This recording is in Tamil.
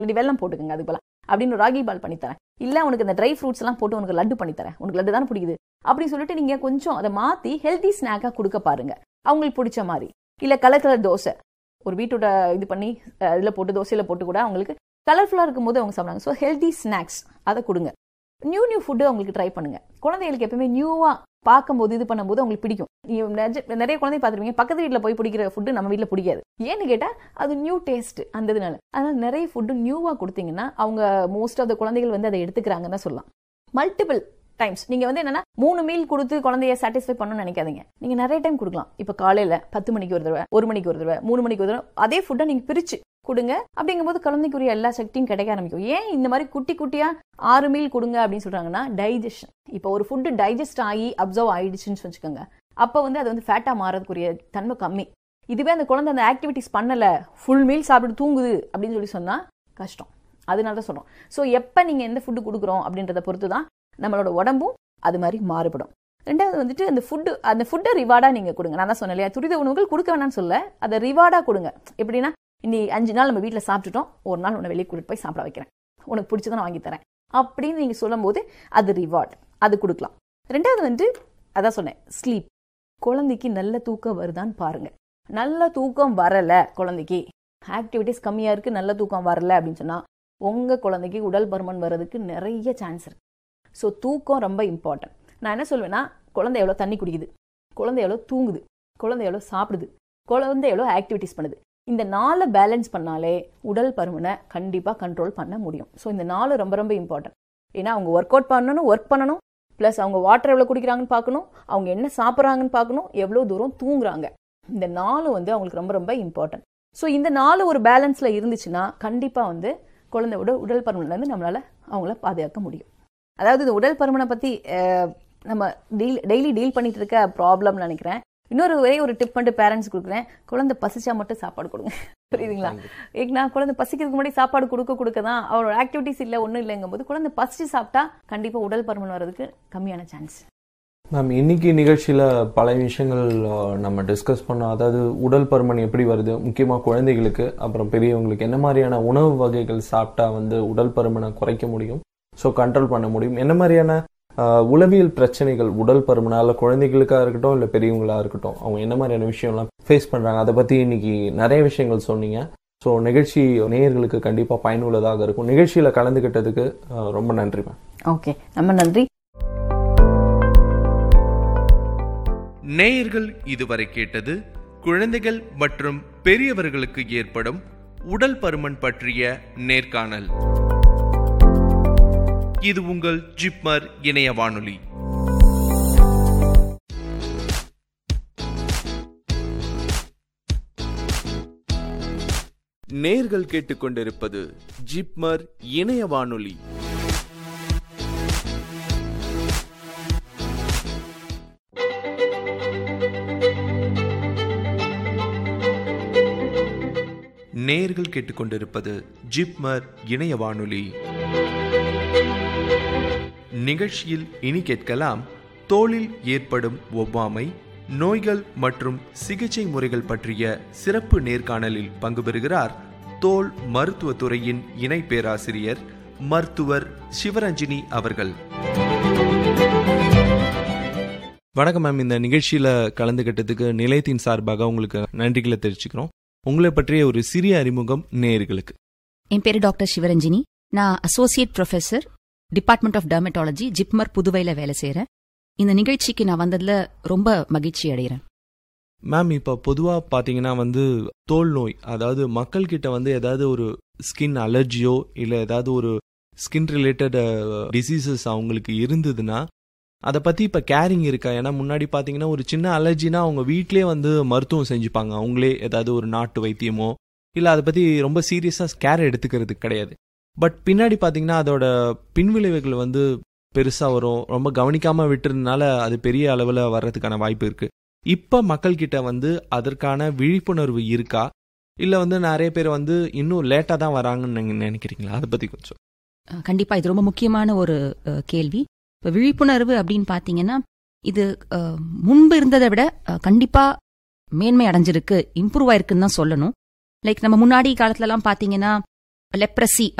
இல்லாட்டி வெல்லம் போட்டுக்கங்க அதுக்கு பதிலா அப்படின்னு ராகி பால் பண்ணித்தரேன் இல்ல உனக்கு இந்த ட்ரை ஃப்ரூட்ஸ் எல்லாம் போட்டு உனக்கு லட்டு பண்ணித்தரேன் உனக்கு லட்டு தானே பிடிக்குது அப்படின்னு சொல்லிட்டு நீங்க கொஞ்சம் அதை மாத்தி ஹெல்தி ஸ்நாக்கா கொடுக்க பாருங்க அவங்களுக்கு பிடிச்ச மாதிரி இல்ல கலர் கலர் தோசை ஒரு பீட்ரூட்டை இது பண்ணி அஹ், இதுல போட்டு தோசையில போட்டு கூட அவங்களுக்கு கலர்ஃபுல்லா இருக்கும்போது அவங்க சாப்பிடுறாங்க ஸோ ஹெல்தி ஸ்நாக்ஸ் அதை கொடுங்க நியூ நியூ ஃபுட்டு அவங்களுக்கு ட்ரை பண்ணுங்க குழந்தைகளுக்கு எப்பவுமே நியூவா பார்க்கும்போது இது பண்ணும்போது அவங்களுக்கு பிடிக்கும் நீங்க நிஜ- நிறைய குழந்தை பார்த்துருப்பீங்க பக்கத்து வீட்டில் போய் பிடிக்கிற ஃபுட்டு நம்ம வீட்டில் பிடிக்காது ஏன்னு கேட்டா அது நியூ டேஸ்ட் அந்த இதனால அதனால நிறைய ஃபுட்டு நியூவா கொடுத்தீங்கன்னா அவங்க மோஸ்ட் ஆஃப் த குழந்தைகள் வந்து அதை எடுத்துக்கிறாங்கன்னு தான் சொல்லலாம் மல்டிபிள் டைம்ஸ் நீங்க வந்து என்னன்னா மூணு மீல் கொடுத்து குழந்தைய சாட்டிஸ்ஃபை பண்ணணும்னு நினைக்காதீங்க நீங்க நிறைய டைம் கொடுக்கலாம் இப்ப காலையில பத்து மணிக்கு ஒரு தடவை ஒரு மணிக்கு ஒரு தடவை மூணு மணிக்கு ஒரு தடவை அதே ஃபுட்டை நீங்க பிரிச்சு கொடுங்க அப்படிங்கும்போது குழந்தைக்குரிய எல்லா சக்தியும் கிடைக்க ஆரம்பிக்கும் ஏன் இந்த மாதிரி குட்டி குட்டியா ஆறு மீல் கொடுங்க அப்படின்னு சொல்றாங்கன்னா டைஜஷன் இப்போ ஒரு ஃபுட்டு டைஜஸ்ட் ஆகி அப்சர்வ் ஆயிடுச்சுன்னு வச்சுக்கோங்க அப்போ வந்து அது வந்து ஃபேட்டா மாறதுக்குரிய தன்மை கம்மி இதுவே அந்த குழந்தை அந்த ஆக்டிவிட்டிஸ் பண்ணல ஃபுல் மீல் சாப்பிட்டு தூங்குது அப்படின்னு சொல்லி சொன்னா கஷ்டம் அதனால தான் சொல்றோம் ஸோ எப்போ நீங்க எந்த ஃபுட்டு கொடுக்குறோம் அப்படின்றத பொறுத்து தான் நம்மளோட உடம்பும் அது மாதிரி மாறுபடும் ரெண்டாவது வந்துட்டு அந்த ஃபுட்டு அந்த ஃபுட்டை ரிவார்டா நீங்க கொடுங்க நான் தான் சொன்னேன் இல்லையா துரித உணவுகள் கொடுக்க வேணாம்னு சொல்ல அதை ரிவார்டா கொடுங்க எப்படின்னா இன்னி அஞ்சு நாள் நம்ம வீட்டில் சாப்பிட்டுட்டோம் ஒரு நாள் உன்னை வெளியே கூட்டிட்டு போய் சாப்பிட வைக்கிறேன் உனக்கு பிடிச்சதை நான் வாங்கி தரேன் அப்படின்னு நீங்க சொல்லும்போது அது ரிவார்ட் அது கொடுக்கலாம் ரெண்டாவது வந்து அதான் சொன்னேன் ஸ்லீப் குழந்தைக்கு நல்ல தூக்கம் வருதான்னு பாருங்க நல்ல தூக்கம் வரல குழந்தைக்கு ஆக்டிவிட்டிஸ் கம்மியா இருக்கு நல்ல தூக்கம் வரல அப்படின்னு சொன்னா உங்க குழந்தைக்கு உடல் பருமன் வர்றதுக்கு நிறைய சான்ஸ் இருக்கு ஸோ தூக்கம் ரொம்ப இம்பார்ட்டன்ட் நான் என்ன சொல்வேன்னா குழந்தை எவ்வளோ தண்ணி குடிக்குது குழந்தை எவ்வளோ தூங்குது குழந்தை எவ்வளோ சாப்பிடுது குழந்தை எவ்வளோ ஆக்டிவிட்டிஸ் பண்ணுது இந்த நாலு பேலன்ஸ் பண்ணாலே உடல் பருமனை கண்டிப்பாக கண்ட்ரோல் பண்ண முடியும் ஸோ இந்த நாலு ரொம்ப ரொம்ப இம்பார்ட்டன்ட் ஏன்னா அவங்க ஒர்க் அவுட் பண்ணணும் ஒர்க் பண்ணணும் ப்ளஸ் அவங்க வாட்டர் எவ்வளோ குடிக்கிறாங்கன்னு பார்க்கணும் அவங்க என்ன சாப்பிட்றாங்கன்னு பார்க்கணும் எவ்வளோ தூரம் தூங்குறாங்க இந்த நாலு வந்து அவங்களுக்கு ரொம்ப ரொம்ப இம்பார்ட்டன்ட் ஸோ இந்த நாலு ஒரு பேலன்ஸில் இருந்துச்சுன்னா கண்டிப்பாக வந்து குழந்தையோட உடல் பருமன்லேருந்து நம்மளால அவங்கள பாதுகாக்க முடியும் அதாவது இந்த உடல் பருமனை பற்றி நம்ம டீல் டெய்லி டீல் பண்ணிட்டு இருக்க ப்ராப்ளம்னு நினைக்கிறேன் இன்னொரு ஒரே ஒரு டிப் பண்ணிட்டு பேரண்ட்ஸ் கொடுக்குறேன் குழந்தை பசிச்சா மட்டும் சாப்பாடு கொடுங்க புரியுதுங்களா ஏக் நான் குழந்தை பசிக்கிறதுக்கு முன்னாடி சாப்பாடு கொடுக்க கொடுக்க தான் அவரோட ஆக்டிவிட்டிஸ் இல்லை ஒன்றும் இல்லைங்கும் போது குழந்தை பசிச்சு சாப்பிட்டா கண்டிப்பாக உடல் பருமன் வர்றதுக்கு கம்மியான சான்ஸ் மேம் இன்னைக்கு நிகழ்ச்சியில் பல விஷயங்கள் அஹ், நம்ம டிஸ்கஸ் பண்ணோம் அதாவது உடல் பருமன் எப்படி வருது முக்கியமாக குழந்தைகளுக்கு அப்புறம் பெரியவங்களுக்கு என்ன மாதிரியான உணவு வகைகள் சாப்பிட்டா வந்து உடல் பருமனை குறைக்க முடியும் ஸோ கண்ட்ரோல் பண்ண முடியும் என்ன மாதிரியான அஹ், உளவியல் பிரச்சனைகள் உடல் பருமனால குழந்தைகளுக்கா இருக்கட்டும் இல்லை பெரியவங்களா இருக்கட்டும் அவங்க என்ன மாதிரியான விஷயம்லாம் ஃபேஸ் பண்ணுறாங்க அதை பற்றி இன்னைக்கு நிறைய விஷயங்கள் சொன்னீங்க ஸோ நிகழ்ச்சி நேயர்களுக்கு கண்டிப்பாக பயனுள்ளதாக இருக்கும் நிகழ்ச்சியில் கலந்துக்கிட்டதுக்கு அஹ், ரொம்ப நன்றி மேம் ஓகே ரொம்ப நன்றி நேயர்கள் இதுவரை கேட்டது குழந்தைகள் மற்றும் பெரியவர்களுக்கு ஏற்படும் உடல் பருமன் பற்றிய நேர்காணல் இது உங்கள் ஜிப்மர் இணைய வானொலி நேர்கள் கேட்டுக்கொண்டிருப்பது ஜிப்மர் இணைய வானொலி நேர்கள் கேட்டுக்கொண்டிருப்பது ஜிப்மர் இணைய வானொலி நிகழ்ச்சியில் இனி கேட்கலாம் தோலில் ஏற்படும் ஒவ்வாமை நோய்கள் மற்றும் சிகிச்சை முறைகள் பற்றிய சிறப்பு நேர்காணலில் பங்கு பெறுகிறார் தோல் மருத்துவத்துறையின் இணை பேராசிரியர் மருத்துவர் சிவரஞ்சினி அவர்கள் வணக்கம் மேம் இந்த நிகழ்ச்சியில கலந்துகிட்டதுக்கு நிலையத்தின் சார்பாக உங்களுக்கு நன்றிகளை தெரிவிச்சுக்கிறோம் உங்களை பற்றிய ஒரு சிறிய அறிமுகம் நேயர்களுக்கு என் பேரு டாக்டர் சிவரஞ்சினி நான் associate professor department of dermatology JIPMER புதுவையில் வேலை செய்கிறேன் இந்த நிகழ்ச்சிக்கு நான் வந்ததுல ரொம்ப மகிழ்ச்சி அடைகிறேன் மேம் இப்போ பொதுவாக பார்த்தீங்கன்னா வந்து தோல் நோய் அதாவது மக்கள்கிட்ட வந்து ஏதாவது ஒரு ஸ்கின் அலர்ஜியோ இல்லை ஏதாவது ஒரு ஸ்கின் ரிலேட்டட் டிசீசஸ் அவங்களுக்கு இருந்ததுன்னா அதை பற்றி இப்போ கேரிங் இருக்கா ஏன்னா முன்னாடி பார்த்தீங்கன்னா ஒரு சின்ன அலர்ஜினா அவங்க வீட்டிலே வந்து மருத்துவம் செஞ்சுப்பாங்க அவங்களே ஏதாவது ஒரு நாட்டு வைத்தியமோ இல்லை அதை பற்றி ரொம்ப சீரியஸாக கேர் எடுத்துக்கிறது கிடையாது பட் பின்னாடி பார்த்தீங்கன்னா அதோட பின்விளைவுகள் வந்து பெருசாக வரும் ரொம்ப கவனிக்காமல் விட்டுறதுனால அது பெரிய அளவில் வர்றதுக்கான வாய்ப்பு இருக்குது இப்போ மக்கள்கிட்ட வந்து அதற்கான விழிப்புணர்வு இருக்கா இல்லை வந்து நிறைய பேர் வந்து இன்னும் லேட்டாக தான் வராங்கன்னு நீங்கள் நினைக்கிறீங்களா அதை பற்றி கொஞ்சம் அஹ், கண்டிப்பா இது ரொம்ப முக்கியமான ஒரு அஹ், கேள்வி இப்போ விழிப்புணர்வு அப்படின்னு பார்த்தீங்கன்னா இது அஹ், முன்பு இருந்ததை விட அஹ், கண்டிப்பா மேன்மை அடைஞ்சிருக்கு இம்ப்ரூவ் ஆயிருக்குன்னு தான் சொல்லணும் லைக் நம்ம முன்னாடி காலத்துலலாம் பார்த்தீங்கன்னா லெப்ரசி